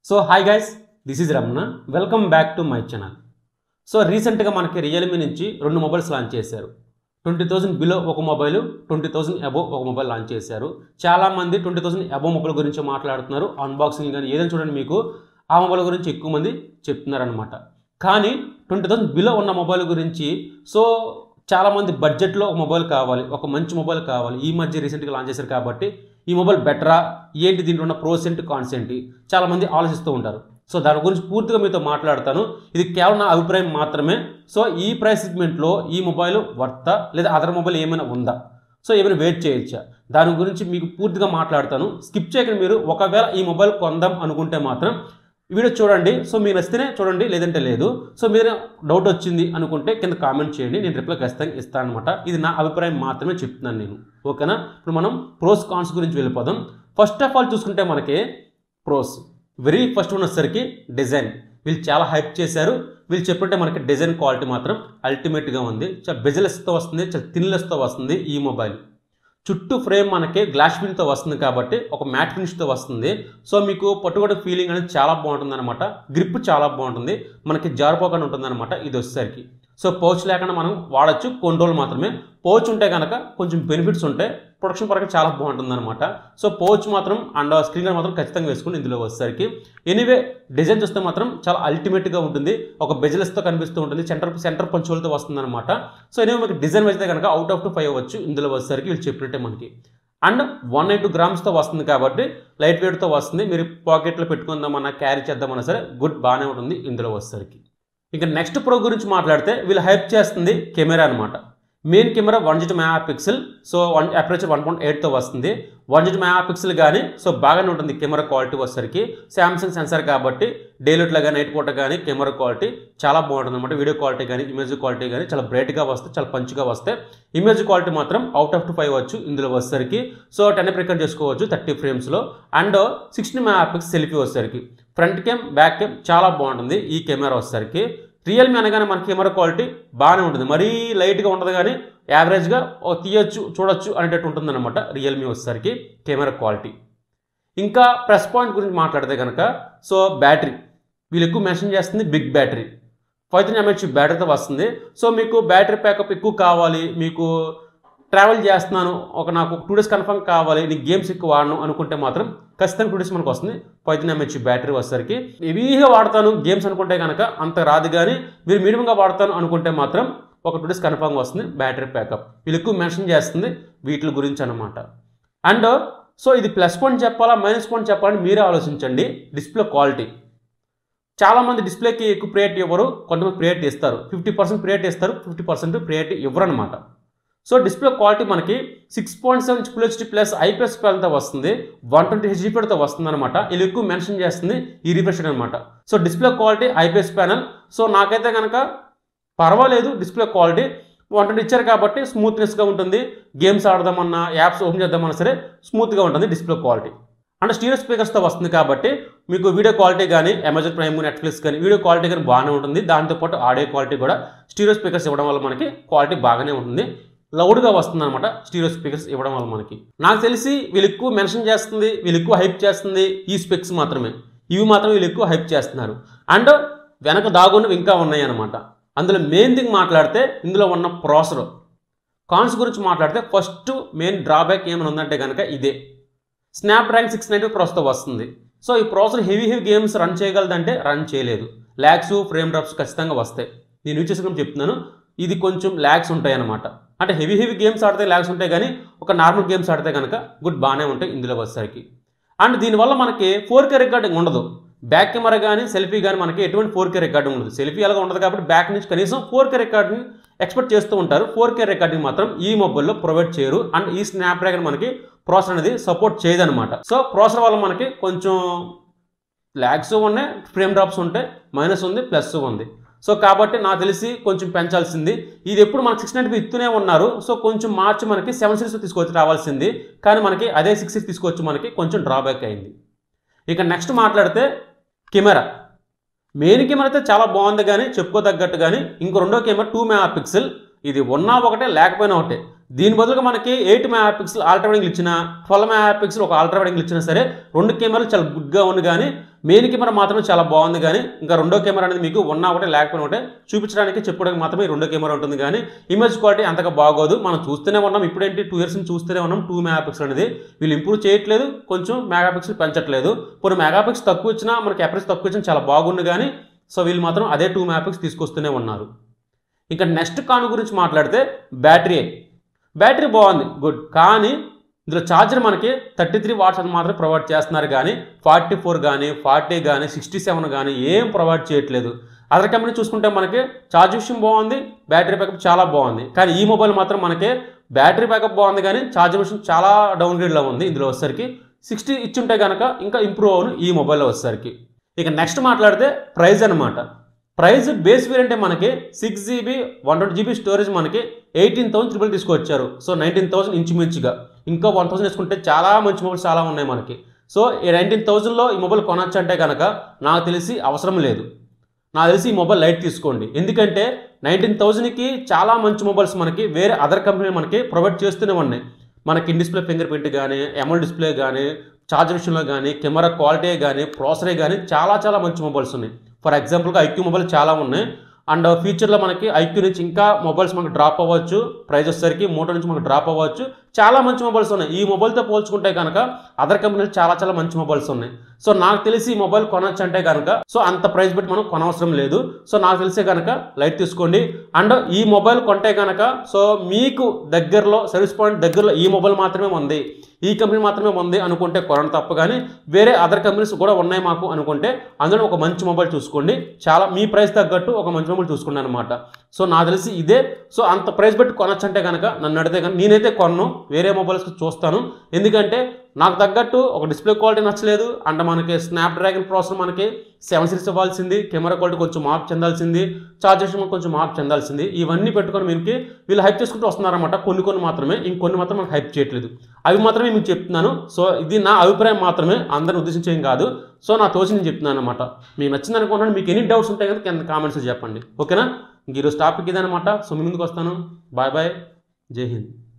so hi guys this is Ramana welcome back to my channel so రీసెంట్గా మనకి Realme నుంచి రెండు మొబైల్స్ లాంచ్ చేశారు ట్వంటీ థౌసండ్ బిలో ఒక మొబైల్ ట్వంటీ థౌసండ్ అబోవ్ ఒక మొబైల్ లాంచ్ చేశారు చాలామంది ట్వంటీ థౌసండ్ అబోవ్ మొబైల్ గురించి మాట్లాడుతున్నారు అన్బాక్సింగ్ కానీ ఏదైనా చూడండి మీకు ఆ మొబైల్ గురించి ఎక్కువ మంది చెప్తున్నారనమాట కానీ ట్వంటీ థౌసండ్ బిలో ఉన్న మొబైల్ గురించి సో చాలామంది బడ్జెట్లో ఒక మొబైల్ కావాలి ఒక మంచి మొబైల్ కావాలి ఈ మధ్య రీసెంట్గా లాంచ్ చేశారు కాబట్టి ఈ మొబైల్ బెటరా ఏంటి దీంట్లో ఉన్న ప్రోస్ ఏంటి కాన్స్ ఏంటి చాలామంది ఆలోచిస్తూ ఉంటారు సో దాని గురించి పూర్తిగా మీతో మాట్లాడతాను ఇది కేవలం నా అభిప్రాయం మాత్రమే సో ఈ ప్రైస్ సెగ్మెంట్లో ఈ మొబైల్ వర్తా లేదా అదర్ మొబైల్ ఏమైనా ఉందా సో ఏమైనా వెయిట్ చేయొచ్చా దాని గురించి మీకు పూర్తిగా మాట్లాడతాను స్కిప్ చేయకండి మీరు ఒకవేళ ఈ మొబైల్ కొందాం అనుకుంటే మాత్రం ఈ వీడియో చూడండి సో మీకు నచ్చితేనే చూడండి లేదంటే లేదు సో మీరు డౌట్ వచ్చింది అనుకుంటే కింద కామెంట్ చేయండి నేను రిప్లై ఖచ్చితంగా ఇస్తాను అనమాట ఇది నా అభిప్రాయం మాత్రమే చెప్తున్నాను నేను ఓకేనా ఇప్పుడు మనం ప్రోస్ కాన్స్ గురించి వెళ్ళిపోదాం ఫస్ట్ ఆఫ్ ఆల్ చూసుకుంటే మనకి ప్రోస్ వెరీ ఫస్ట్ ఉన్నసరికి డిజైన్ వీళ్ళు చాలా హైప్ చేశారు వీళ్ళు చెప్పినట్టే మనకి డిజైన్ క్వాలిటీ మాత్రం అల్టిమేట్గా ఉంది చాలా బెజలెస్తో వస్తుంది చాలా థిన్లెస్తో వస్తుంది ఈ మొబైల్ చుట్టూ ఫ్రేమ్ మనకి గ్లాస్ ఫినిష్తో వస్తుంది కాబట్టి ఒక మ్యాట్ ఫినిష్తో వస్తుంది సో మీకు పట్టుకోవడం ఫీలింగ్ అనేది చాలా బాగుంటుంది అనమాట గ్రిప్ చాలా బాగుంటుంది మనకి జారిపోకుండా ఉంటుంది అనమాట ఇది వచ్చేసరికి సో పౌచ్ లేకుండా మనం వాడచ్చు కొన్ని రోజులు మాత్రమే పౌచ్ ఉంటే కనుక కొంచెం బెనిఫిట్స్ ఉంటాయి ప్రొడక్షన్ పరంగా చాలా బాగుంటుంది అనమాట సో పౌచ్ మాత్రం అండ్ స్క్రీన్ గార్డ్ మాత్రం ఖచ్చితంగా వేసుకుని ఇందులో వచ్చేసరికి ఎనీవే డిజైన్ చూస్తే మాత్రం చాలా అల్టిమేట్గా ఉంటుంది ఒక బెజిలెస్తో కనిపిస్తూ ఉంటుంది సెంటర్ సెంటర్ పంచులతో వస్తుంది అనమాట సో ఎనీవే మీకు డిజైన్ అయితే కనుక అవుట్ ఆఫ్ టు ఫైవ్ అవ్వచ్చు ఇందులో వచ్చేసరికి వీళ్ళు చెప్పినట్టే మనకి అండ్ వన్ ఎయిట్ గ్రామ్స్తో వస్తుంది కాబట్టి లైట్ వెయిట్తో వస్తుంది మీరు పాకెట్లో పెట్టుకుందామన్నా క్యారీ చేద్దామన్నా సరే గుడ్ బాగానే ఉంటుంది ఇందులో వచ్చేసరికి ఇంకా నెక్స్ట్ ప్రో గురించి మాట్లాడితే వీళ్ళు హైప్ చేస్తుంది కెమెరా అనమాట main camera one GT megapixel so one aperture one point ఎయిట్తో వస్తుంది వన్ జీటీ మెగా పిక్సెల్ కానీ సో బాగానే ఉంటుంది కెమెరా క్వాలిటీ వచ్చేసరికి శాంసంగ్ సెన్సార్ కాబట్టి డే లైట్లో కానీ నైట్ పూట కానీ కెమెరా క్వాలిటీ చాలా బాగుంటుంది అనమాట వీడియో క్వాలిటీ కానీ ఇమేజ్ క్వాలిటీ కానీ చాలా బ్రైట్గా వస్తే చాలా పంచ్గా వస్తే ఇమేజ్ క్వాలిటీ మాత్రం అవుట్ ఆఫ్ టు ఫైవ్ వచ్చు ఇందులో వచ్చేసరికి సో టెన్ రికార్డ్ చేసుకోవచ్చు థర్టీ ఫ్రేమ్స్లో and sixteen mega pix selfie వచ్చేసరికి ఫ్రంట్ కెమ్ బ్యాక్ కెమ్ చాలా బాగుంటుంది ఈ కెమెరా వచ్చేసరికి రియల్మీ అనగానే మన కెమెరా క్వాలిటీ బాగానే ఉంటుంది మరీ లైట్గా ఉంటుంది కానీ యావరేజ్గా తీయొచ్చు చూడొచ్చు అనేటట్టు ఉంటుంది అనమాట రియల్మీ వచ్చేసరికి కెమెరా క్వాలిటీ ఇంకా ప్లస్ పాయింట్ గురించి మాట్లాడితే కనుక సో బ్యాటరీ వీళ్ళు ఎక్కువ మెన్షన్ చేస్తుంది big battery five three M బ్యాటరీతో వస్తుంది సో మీకు బ్యాటరీ ప్యాకప్ ఎక్కువ కావాలి మీకు ట్రావెల్ చేస్తున్నాను ఒక నాకు టూ డేస్ కన్ఫర్మ్ కావాలి నీకు గేమ్స్ ఎక్కువ వాడను అనుకుంటే మాత్రం ఖచ్చితంగా టూ డేస్ మనకు వస్తుంది పదిహేను ఎంహెచ్ బ్యాటరీ వచ్చేసరికి హెవీగా వాడతాను గేమ్స్ అనుకుంటే కనుక అంత రాదు కానీ మీరు మీడియంగా వాడతాను అనుకుంటే మాత్రం ఒక టూ డేస్ కన్ఫర్మ్గా వస్తుంది బ్యాటరీ ప్యాకప్ వీళ్ళు ఎక్కువ మెన్షన్ చేస్తుంది వీటి గురించి అనమాట అండ్ సో ఇది ప్లస్ పాయింట్ చెప్పాలా మైనస్ పాయింట్ చెప్పాలని మీరే ఆలోచించండి డిస్ప్లే క్వాలిటీ చాలామంది డిస్ప్లేకి ఎక్కువ ప్రియారిటీ ఇవ్వరు కొంతమంది ప్రియారిటీ ఇస్తారు ఫిఫ్టీ పర్సెంట్ ప్రియారిటీ ఇస్తారు ఫిఫ్టీ పర్సెంట్ ప్రియారిటీ ఇవ్వరు అనమాట సో డిస్ప్లే క్వాలిటీ మనకి six point seven full HD plus IPS ప్యాన్తో వస్తుంది వన్ ట్వంటీ హెచ్డిపితో వస్తుంది అనమాట ఇది ఎక్కువ మెన్షన్ చేస్తుంది ఈ రిఫ్రెష్ అనమాట so display quality IPS panel so నాకైతే కనుక పర్వాలేదు డిస్ప్లే క్వాలిటీ వన్ ట్వంటీ ఇచ్చారు కాబట్టి స్మూత్నెస్గా ఉంటుంది గేమ్స్ ఆడదామన్నా యాప్స్ ఓపెన్ చేద్దామన్నా సరే స్మూత్గా ఉంటుంది డిస్ప్లే క్వాలిటీ అంటే స్టీరియో స్పీకర్స్తో వస్తుంది కాబట్టి మీకు వీడియో క్వాలిటీ కానీ అమెజాన్ ప్రైమ్ నెట్ఫ్లిక్స్ కానీ వీడియో క్వాలిటీ కానీ బాగానే ఉంటుంది దాంతోపాటు ఆడియో క్వాలిటీ కూడా స్టీరియో స్పీకర్స్ ఇవ్వడం వల్ల మనకి క్వాలిటీ బాగానే ఉంటుంది లౌడ్గా వస్తుంది అనమాట స్టీరియో స్పీకర్స్ ఇవ్వడం వల్ల మనకి నాకు తెలిసి వీళ్ళు ఎక్కువ మెన్షన్ చేస్తుంది వీళ్ళు ఎక్కువ హైప్ చేస్తుంది ఈ స్పెక్స్ మాత్రమే ఇవి మాత్రం వీళ్ళు ఎక్కువ హైప్ చేస్తున్నారు అండ్ వెనక దాగున్నవి ఇంకా ఉన్నాయి అనమాట అందులో మెయిన్ థింగ్ మాట్లాడితే ఇందులో ఉన్న ప్రాసెసర్ కాన్స్ గురించి మాట్లాడితే ఫస్ట్ మెయిన్ డ్రాబ్యాక్ ఏమైనా ఉందంటే కనుక ఇదే స్నాప్డ్రాగన్ సిక్స్ నైంటీ ప్రాసెస్తో వస్తుంది సో ఈ processor heavy heavy games run చేయగలదంటే రన్ చేయలేదు ల్యాక్స్ ఫ్రేమ్ డ్రాప్స్ ఖచ్చితంగా వస్తాయి నేను యూజ్ చేసుకుని చెప్తున్నాను ఇది కొంచెం ల్యాక్స్ ఉంటాయి అనమాట అంటే హెవీ హెవీ గేమ్స్ ఆడితే ల్యాక్స్ ఉంటాయి కానీ ఒక నార్మల్ గేమ్స్ ఆడితే కనుక గుడ్ బాగానే ఉంటాయి ఇందులో వచ్చేసరికి అండ్ దీనివల్ల మనకి ఫోర్ కే రికార్డింగ్ ఉండదు బ్యాక్ కెమెరా కానీ సెల్ఫీ కానీ మనకి ఎటువంటి ఫోర్ కే రికార్డింగ్ ఉండదు సెల్ఫీ అలాగా ఉండదు కాబట్టి బ్యాక్ నుంచి కనీసం ఫోర్ కే రికార్డింగ్ ఎక్స్పెక్ట్ చేస్తూ ఉంటారు ఫోర్ కే రికార్డింగ్ మాత్రం ఈ మొబైల్లో ప్రొవైడ్ చేయరు అండ్ ఈ స్నాప్ డ్రాగన్ మనకి ప్రాసెసర్ అనేది సపోర్ట్ చేయదనమాట సో ప్రాసెసర్ వల్ల మనకి కొంచెం ల్యాగ్స్ ఉన్నాయి ఫ్రేమ్ డ్రాప్స్ ఉంటాయి మైనస్ ఉంది ప్లస్ ఉంది సో కాబట్టి నాకు తెలిసి కొంచెం పెంచాల్సింది ఇది ఎప్పుడు మనకి సిక్స్ నైంటీ ఇస్తూనే ఉన్నారు సో కొంచెం మార్చి మనకి సెవెన్ సిరీస్ తీసుకొచ్చి రావాల్సింది కానీ మనకి అదే సిక్స్ సిక్స్ తీసుకొచ్చి మనకి కొంచెం డ్రాబ్యాక్ అయింది ఇక నెక్స్ట్ మాట్లాడితే కెమెరా మెయిన్ కెమెరా అయితే చాలా బాగుంది కానీ చెప్పుకోదగ్గట్టు కానీ ఇంకో రెండో కెమెరా టూ మెగా పిక్సెల్ ఇది ఉన్నా ఒకటే లేకపోయినా ఒకటే దీని బదులుగా మనకి ఎయిట్ మెగా పిక్సెల్ ఆల్ట్రా వైడింగ్ ఇచ్చిన ట్వెల్వ్ మెగా పిక్సెల్ ఒక ఆల్ట్రా వైడింగ్ ఇచ్చినా సరే రెండు కెమెరాలు చాలా గుడ్గా ఉంది కానీ మెయిన్ కెమెరా మాత్రమే చాలా బాగుంది కానీ ఇంకా రెండో కెమెరా అనేది మీకు ఉన్నా ఒకటే లేకపోయినా ఒకటే చూపించడానికి చెప్పుకోవడానికి మాత్రమే ఈ రెండో కెమెరా ఉంటుంది కానీ ఇమేజ్ క్వాలిటీ అంతగా బాగోదు మనం చూస్తూనే ఉన్నాం ఇప్పుడేంటి టూ ఇయర్స్ నుంచి చూస్తూనే ఉన్నాం టూ మెగా పిక్సెల్ అనేది వీళ్ళు ఇంప్రూవ్ చేయట్లేదు కొంచెం మెగా పిక్సెల్ పెంచట్లేదు కొన్ని మెగా పిక్సెల్ తక్కువ ఇచ్చినా మనకి ఎపరేజ్ తక్కువ ఇచ్చినా చాలా బాగుంది కానీ సో వీళ్ళు మాత్రం అదే టూ మెగా పిక్సెల్ తీసుకొస్తూనే ఉన్నారు ఇంకా నెక్స్ట్ కాను గురించి మాట్లాడితే బ్యాటరీ బ్యాటరీ బాగుంది గుడ్ కానీ ఇందులో ఛార్జర్ మనకి థర్టీ త్రీ వాట్స్ అని మాత్రం ప్రొవైడ్ చేస్తున్నారు కానీ ఫార్టీ ఫోర్ కానీ ఫార్టీ కానీ సిక్స్టీ సెవెన్ కానీ ఏం ప్రొవైడ్ చేయట్లేదు అదర్ కంపెనీ చూసుకుంటే మనకి ఛార్జ్ విషయం బాగుంది బ్యాటరీ బ్యాకప్ చాలా బాగుంది కానీ ఈ మొబైల్ మాత్రం మనకి బ్యాటరీ బ్యాకప్ బాగుంది కానీ ఛార్జ్ విషయం చాలా డౌన్ గ్రేడ్లో ఉంది ఇందులో వచ్చేసరికి సిక్స్టీ ఇచ్చుంటే కనుక ఇంకా ఇంప్రూవ్ అవును ఈ మొబైల్లో వచ్చేసరికి ఇక నెక్స్ట్ మాట్లాడితే ప్రైస్ అనమాట ప్రైస్ బేస్ వేరియంటే మనకి six GB one twenty GB storage మనకి ఎయిటీన్ థౌసండ్ త్రిబుల్ తీసుకొచ్చారు సో నైన్టీన్ థౌసండ్ ఇంచుమించుగా ఇంకా వన్ థౌసండ్ వేసుకుంటే చాలా మంచి మొబైల్స్ చాలా ఉన్నాయి మనకి సో ఈ నైన్టీన్ థౌసండ్లో ఈ మొబైల్ కొనొచ్చు అంటే కనుక నాకు తెలిసి అవసరం లేదు నాకు తెలిసి ఈ మొబైల్ లైట్ తీసుకోండి ఎందుకంటే నైన్టీన్ థౌజండ్కి చాలా మంచి మొబైల్స్ మనకి వేరే అదర్ కంపెనీ మనకి ప్రొవైడ్ చేస్తూనే ఉన్నాయి మనకి ఇన్ డిస్ప్లే ఫింగర్ ప్రింట్ కానీ ఎమల్ డిస్ప్లే కానీ ఛార్జ్ విషయంలో కానీ కెమెరా క్వాలిటీ కానీ ప్రాసెసరే కానీ చాలా చాలా మంచి మొబైల్స్ ఉన్నాయి ఫర్ ఎగ్జాంపుల్గా ఐక్యూ మొబైల్ చాలా ఉన్నాయి అండ్ ఫ్యూచర్లో మనకి ఐక్యూ నుంచి ఇంకా మొబైల్స్ మనకు డ్రాప్ అవ్వచ్చు ప్రైస్ వచ్చేసరికి మోటో నుంచి మనకు డ్రాప్ అవ్వచ్చు చాలా మంచి మొబైల్స్ ఉన్నాయి ఈ మొబైల్తో పోల్చుకుంటే కనుక అదర్ కంపెనీలు చాలా చాలా మంచి మొబైల్స్ ఉన్నాయి సో నాకు తెలిసి ఈ మొబైల్ కొనొచ్చు అంటే కనుక సో అంత ప్రైస్ పెట్టి మనం కొనవసరం లేదు సో నాకు తెలిసే కనుక లైట్ తీసుకోండి అండ్ ఈ మొబైల్ కొంటే కనుక సో మీకు దగ్గరలో సర్వీస్ పాయింట్ దగ్గరలో ఈ మొబైల్ మాత్రమే ఉంది ఈ కంపెనీ మాత్రమే ఉంది అనుకుంటే కొనడం తప్ప కానీ వేరే అదర్ కంపెనీస్ కూడా ఉన్నాయి మాకు అనుకుంటే అందులో ఒక మంచి మొబైల్ చూసుకోండి చాలా మీ ప్రైస్ తగ్గట్టు ఒక మంచి మొబైల్ చూసుకోండి అనమాట సో నాకు తెలిసి ఇదే సో అంత ప్రైస్ పెట్టి కొనొచ్చు అంటే కనుక నన్ను అడిగితే కనుక నేనైతే కొన్ను వేరే మొబైల్స్ చూస్తాను ఎందుకంటే నాకు తగ్గట్టు ఒక డిస్ప్లే క్వాలిటీ నచ్చలేదు అండ్ మనకి స్నాప్ డ్రాగన్ ప్రాసెసర్ మనకి సెవెన్ సిరీస్ ఇవ్వాల్సింది కెమెరా క్వాలిటీ కొంచెం మార్పు చెందాల్సింది చార్జెస్ కొంచెం మార్పు చెందాల్సింది ఇవన్నీ పెట్టుకొని మీకు వీళ్ళు హైప్ చేసుకుంటూ వస్తున్నారన్నమాట కొన్ని కొన్ని మాత్రమే ఇంకొన్ని మాత్రం మనకు హైప్ చేయట్లేదు అవి మాత్రమే మీకు చెప్తున్నాను సో ఇది నా అభిప్రాయం మాత్రమే అందరిని ఉద్దేశించేం కాదు సో నా తోచి నేను చెప్తున్నాను అనమాట మీకు నచ్చింది అనుకుంటున్నాను మీకు ఎన్ని డౌట్స్ ఉంటాయి కనుక కింద కామెంట్స్ చెప్పండి ఓకేనా ఇంక ఈరోజు టాపిక్ ఇదనమాట సో మీ ముందుకు వస్తాను బాయ్ బాయ్ జై హింద్